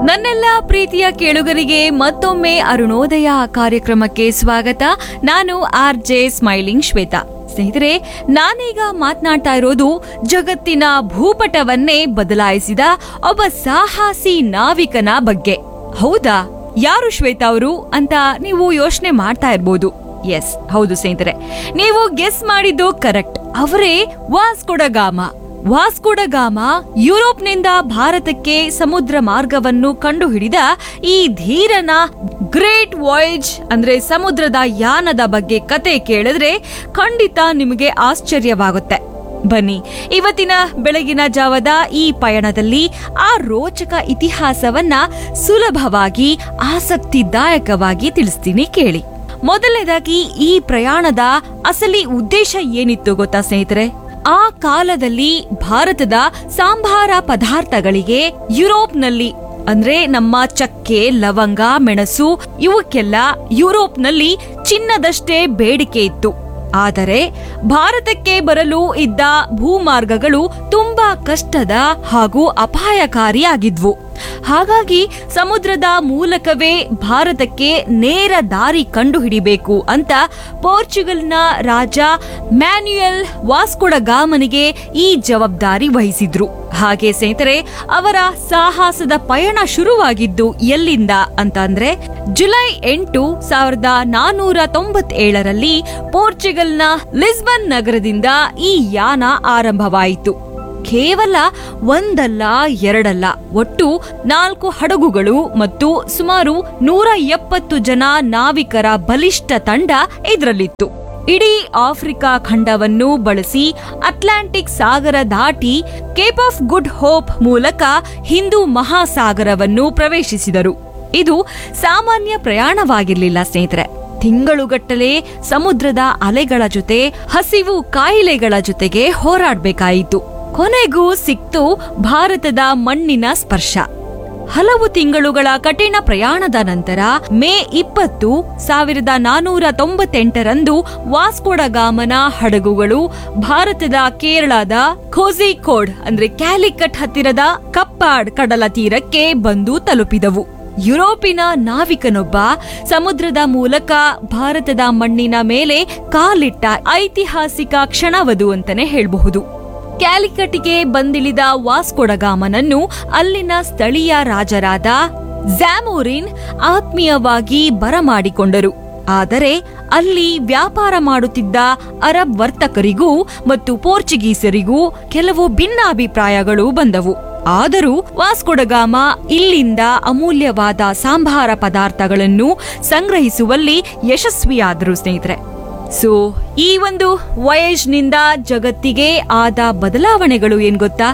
ನನ್ನೆಲ್ಲ ಪ್ರೀತಿಯ ಕೇಳುಗರಿಗೆ ಮತ್ತೊಮ್ಮೆ ಅರುಣೋದಯ ಕಾರ್ಯಕ್ರಮಕ್ಕೆ ಸ್ವಾಗತ ನಾನು ಆರ್ ಜೆ ಸ್ಮೈಲಿಂಗ್ ಶ್ವೇತಾ ಸ್ನೇಹಿತರೆ ನಾನೀಗ ಮಾತನಾಡ್ತಾ ಇರೋದು ಜಗತ್ತಿನ ಭೂಪಟವನ್ನೇ ಬದಲಾಯಿಸಿದ ಒಬ್ಬ ಸಾಹಸಿ ನಾವಿಕನ ಬಗ್ಗೆ ಹೌದಾ ಯಾರು ಶ್ವೇತಾ ಅವರು ಅಂತ ನೀವು ಯೋಚನೆ ಮಾಡ್ತಾ ಇರ್ಬೋದು ಎಸ್ ಹೌದು ಸ್ನೇಹಿತರೆ ನೀವು ಗೆಸ್ ಮಾಡಿದ್ದು ಕರೆಕ್ಟ್ ಅವರೇ ವಾಸ್ಕೊಡಗಾಮ ವಾಸ್ಕೋಡಗಾಮ ಯುರೋಪ್ನಿಂದ ಭಾರತಕ್ಕೆ ಸಮುದ್ರ ಮಾರ್ಗವನ್ನು ಕಂಡುಹಿಡಿದ ಈ ಧೀರನ ಗ್ರೇಟ್ ವಾಯ್ಜ್ ಅಂದ್ರೆ ಸಮುದ್ರದ ಯಾನದ ಬಗ್ಗೆ ಕತೆ ಕೇಳಿದ್ರೆ ಖಂಡಿತ ನಿಮಗೆ ಆಶ್ಚರ್ಯವಾಗುತ್ತೆ ಬನ್ನಿ ಇವತ್ತಿನ ಬೆಳಗಿನ ಜಾವದ ಈ ಪಯಣದಲ್ಲಿ ಆ ರೋಚಕ ಇತಿಹಾಸವನ್ನ ಸುಲಭವಾಗಿ ಆಸಕ್ತಿದಾಯಕವಾಗಿ ತಿಳಿಸ್ತೀನಿ ಕೇಳಿ ಮೊದಲನೇದಾಗಿ ಈ ಪ್ರಯಾಣದ ಅಸಲಿ ಉದ್ದೇಶ ಏನಿತ್ತು ಗೊತ್ತಾ ಸ್ನೇಹಿತರೆ ಆ ಕಾಲದಲ್ಲಿ ಭಾರತದ ಸಾಂಬಾರ ಪದಾರ್ಥಗಳಿಗೆ ಯುರೋಪ್ನಲ್ಲಿ ಅಂದ್ರೆ ನಮ್ಮ ಚಕ್ಕೆ ಲವಂಗ ಮೆಣಸು ಇವಕ್ಕೆಲ್ಲ ಯುರೋಪ್ನಲ್ಲಿ ಚಿನ್ನದಷ್ಟೇ ಬೇಡಿಕೆ ಇತ್ತು ಆದರೆ ಭಾರತಕ್ಕೆ ಬರಲು ಇದ್ದ ಭೂಮಾರ್ಗಗಳು ತುಂಬಾ ಕಷ್ಟದ ಹಾಗೂ ಅಪಾಯಕಾರಿಯಾಗಿದ್ವು ಹಾಗಾಗಿ ಸಮುದ್ರದ ಮೂಲಕವೇ ಭಾರತಕ್ಕೆ ನೇರ ದಾರಿ ಕಂಡುಹಿಡಿಬೇಕು ಅಂತ ಪೋರ್ಚುಗಲ್ನ ರಾಜ ಮ್ಯಾನ್ಯುಯಲ್ ವಾಸ್ಕೊಡಗಾಮನಿಗೆ ಈ ಜವಾಬ್ದಾರಿ ವಹಿಸಿದ್ರು ಹಾಗೆ ಸ್ನೇಹಿತರೆ ಅವರ ಸಾಹಸದ ಪಯಣ ಶುರುವಾಗಿದ್ದು ಎಲ್ಲಿಂದ ಅಂತ ಅಂದ್ರೆ ಜುಲೈ ಎಂಟು ಸಾವಿರದ ನಾನೂರ ತೊಂಬತ್ತೇಳರಲ್ಲಿ ಪೋರ್ಚುಗಲ್ನ ಲಿಸ್ಬನ್ ನಗರದಿಂದ ಈ ಯಾನ ಆರಂಭವಾಯಿತು ಕೇವಲ ಒಂದಲ್ಲ ಎರಡಲ್ಲ ಒಟ್ಟು ನಾಲ್ಕು ಹಡಗುಗಳು ಮತ್ತು ಸುಮಾರು ನೂರ ಎಪ್ಪತ್ತು ಜನ ನಾವಿಕರ ಬಲಿಷ್ಠ ತಂಡ ಇದರಲ್ಲಿತ್ತು ಇಡೀ ಆಫ್ರಿಕಾ ಖಂಡವನ್ನು ಬಳಸಿ ಅಟ್ಲಾಂಟಿಕ್ ಸಾಗರ ದಾಟಿ ಕೇಪ್ ಆಫ್ ಗುಡ್ ಹೋಪ್ ಮೂಲಕ ಹಿಂದೂ ಮಹಾಸಾಗರವನ್ನು ಪ್ರವೇಶಿಸಿದರು ಇದು ಸಾಮಾನ್ಯ ಪ್ರಯಾಣವಾಗಿರಲಿಲ್ಲ ಸ್ನೇಹಿತರೆ ತಿಂಗಳುಗಟ್ಟಲೆ ಸಮುದ್ರದ ಅಲೆಗಳ ಜೊತೆ ಹಸಿವು ಕಾಯಿಲೆಗಳ ಜೊತೆಗೆ ಹೋರಾಡಬೇಕಾಯಿತು ಕೊನೆಗೂ ಸಿಕ್ತು ಭಾರತದ ಮಣ್ಣಿನ ಸ್ಪರ್ಶ ಹಲವು ತಿಂಗಳುಗಳ ಕಠಿಣ ಪ್ರಯಾಣದ ನಂತರ ಮೇ ಇಪ್ಪತ್ತು ಸಾವಿರದ ನಾನೂರ ತೊಂಬತ್ತೆಂಟರಂದು ವಾಸ್ಕೋಡಗಾಮನ ಹಡಗುಗಳು ಭಾರತದ ಕೇರಳದ ಕೋಝಿಕೋಡ್ ಅಂದ್ರೆ ಕ್ಯಾಲಿಕಟ್ ಹತ್ತಿರದ ಕಪ್ಪಾಡ್ ಕಡಲ ತೀರಕ್ಕೆ ಬಂದು ತಲುಪಿದವು ಯುರೋಪಿನ ನಾವಿಕನೊಬ್ಬ ಸಮುದ್ರದ ಮೂಲಕ ಭಾರತದ ಮಣ್ಣಿನ ಮೇಲೆ ಕಾಲಿಟ್ಟ ಐತಿಹಾಸಿಕ ಕ್ಷಣವದು ಅಂತಾನೆ ಹೇಳಬಹುದು ಕ್ಯಾಲಿಕಟ್ಗೆ ಬಂದಿಳಿದ ವಾಸ್ಕೊಡಗಾಮನನ್ನು ಅಲ್ಲಿನ ಸ್ಥಳೀಯ ರಾಜರಾದ ಝ್ಯಾಮೋರಿನ್ ಆತ್ಮೀಯವಾಗಿ ಬರಮಾಡಿಕೊಂಡರು ಆದರೆ ಅಲ್ಲಿ ವ್ಯಾಪಾರ ಮಾಡುತ್ತಿದ್ದ ಅರಬ್ ವರ್ತಕರಿಗೂ ಮತ್ತು ಪೋರ್ಚುಗೀಸರಿಗೂ ಕೆಲವು ಭಿನ್ನಾಭಿಪ್ರಾಯಗಳು ಬಂದವು ಆದರೂ ವಾಸ್ಕೊಡಗಾಮ ಇಲ್ಲಿಂದ ಅಮೂಲ್ಯವಾದ ಸಾಂಬಾರ ಪದಾರ್ಥಗಳನ್ನು ಸಂಗ್ರಹಿಸುವಲ್ಲಿ ಯಶಸ್ವಿಯಾದರು ಸ್ನೇಹಿತರೆ ಸೊ ಈ ಒಂದು ವಯಸ್ಸಿನಿಂದ ಜಗತ್ತಿಗೆ ಆದ ಬದಲಾವಣೆಗಳು ಏನ್ ಗೊತ್ತಾ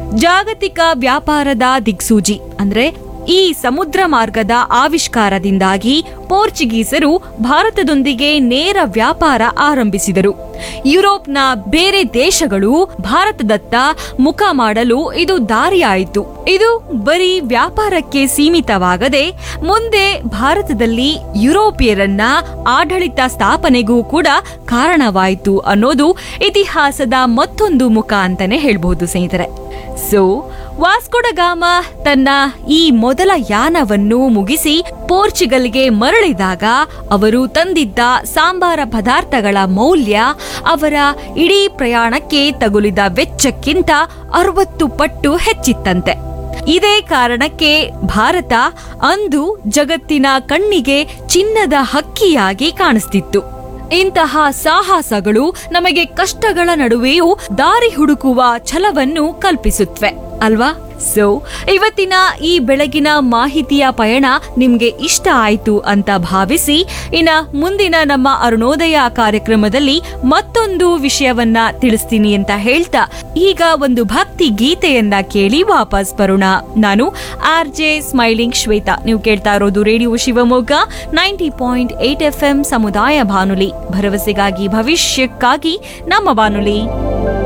ಜಾಗತಿಕ ವ್ಯಾಪಾರದ ದಿಕ್ಸೂಜಿ ಅಂದ್ರೆ ಈ ಸಮುದ್ರ ಮಾರ್ಗದ ಆವಿಷ್ಕಾರದಿಂದಾಗಿ ಪೋರ್ಚುಗೀಸರು ಭಾರತದೊಂದಿಗೆ ನೇರ ವ್ಯಾಪಾರ ಆರಂಭಿಸಿದರು ಯುರೋಪ್ನ ಬೇರೆ ದೇಶಗಳು ಭಾರತದತ್ತ ಮುಖ ಮಾಡಲು ಇದು ದಾರಿಯಾಯಿತು ಇದು ಬರೀ ವ್ಯಾಪಾರಕ್ಕೆ ಸೀಮಿತವಾಗದೆ ಮುಂದೆ ಭಾರತದಲ್ಲಿ ಯುರೋಪಿಯರನ್ನ ಆಡಳಿತ ಸ್ಥಾಪನೆಗೂ ಕೂಡ ಕಾರಣವಾಯಿತು ಅನ್ನೋದು ಇತಿಹಾಸದ ಮತ್ತೊಂದು ಮುಖ ಅಂತಾನೆ ಹೇಳ್ಬಹುದು ಸ್ನೇಹಿತರೆ ಸೊ ವಾಸ್ಕೊಡಗಾಮ ತನ್ನ ಈ ಮೊದಲ ಯಾನವನ್ನು ಮುಗಿಸಿ ಪೋರ್ಚುಗಲ್ಗೆ ಮರಳಿದಾಗ ಅವರು ತಂದಿದ್ದ ಸಾಂಬಾರ ಪದಾರ್ಥಗಳ ಮೌಲ್ಯ ಅವರ ಇಡೀ ಪ್ರಯಾಣಕ್ಕೆ ತಗುಲಿದ ವೆಚ್ಚಕ್ಕಿಂತ ಅರವತ್ತು ಪಟ್ಟು ಹೆಚ್ಚಿತ್ತಂತೆ ಇದೇ ಕಾರಣಕ್ಕೆ ಭಾರತ ಅಂದು ಜಗತ್ತಿನ ಕಣ್ಣಿಗೆ ಚಿನ್ನದ ಹಕ್ಕಿಯಾಗಿ ಕಾಣಿಸ್ತಿತ್ತು ಇಂತಹ ಸಾಹಸಗಳು ನಮಗೆ ಕಷ್ಟಗಳ ನಡುವೆಯೂ ದಾರಿ ಹುಡುಕುವ ಛಲವನ್ನು ಕಲ್ಪಿಸುತ್ತವೆ ಅಲ್ವಾ ಸೊ ಇವತ್ತಿನ ಈ ಬೆಳಗಿನ ಮಾಹಿತಿಯ ಪಯಣ ನಿಮ್ಗೆ ಇಷ್ಟ ಆಯ್ತು ಅಂತ ಭಾವಿಸಿ ಇನ್ನ ಮುಂದಿನ ನಮ್ಮ ಅರುಣೋದಯ ಕಾರ್ಯಕ್ರಮದಲ್ಲಿ ಮತ್ತೊಂದು ವಿಷಯವನ್ನ ತಿಳಿಸ್ತೀನಿ ಅಂತ ಹೇಳ್ತಾ ಈಗ ಒಂದು ಭಕ್ತಿ ಗೀತೆಯನ್ನ ಕೇಳಿ ವಾಪಸ್ ಬರೋಣ ನಾನು ಆರ್ ಜೆ ಸ್ಮೈಲಿಂಗ್ ಶ್ವೇತಾ ನೀವು ಕೇಳ್ತಾ ಇರೋದು radio Shivamogga ninety point eight F M ಸಮುದಾಯ ಬಾನುಲಿ ಭರವಸೆಗಾಗಿ ಭವಿಷ್ಯಕ್ಕಾಗಿ ನಮ್ಮ ಬಾನುಲಿ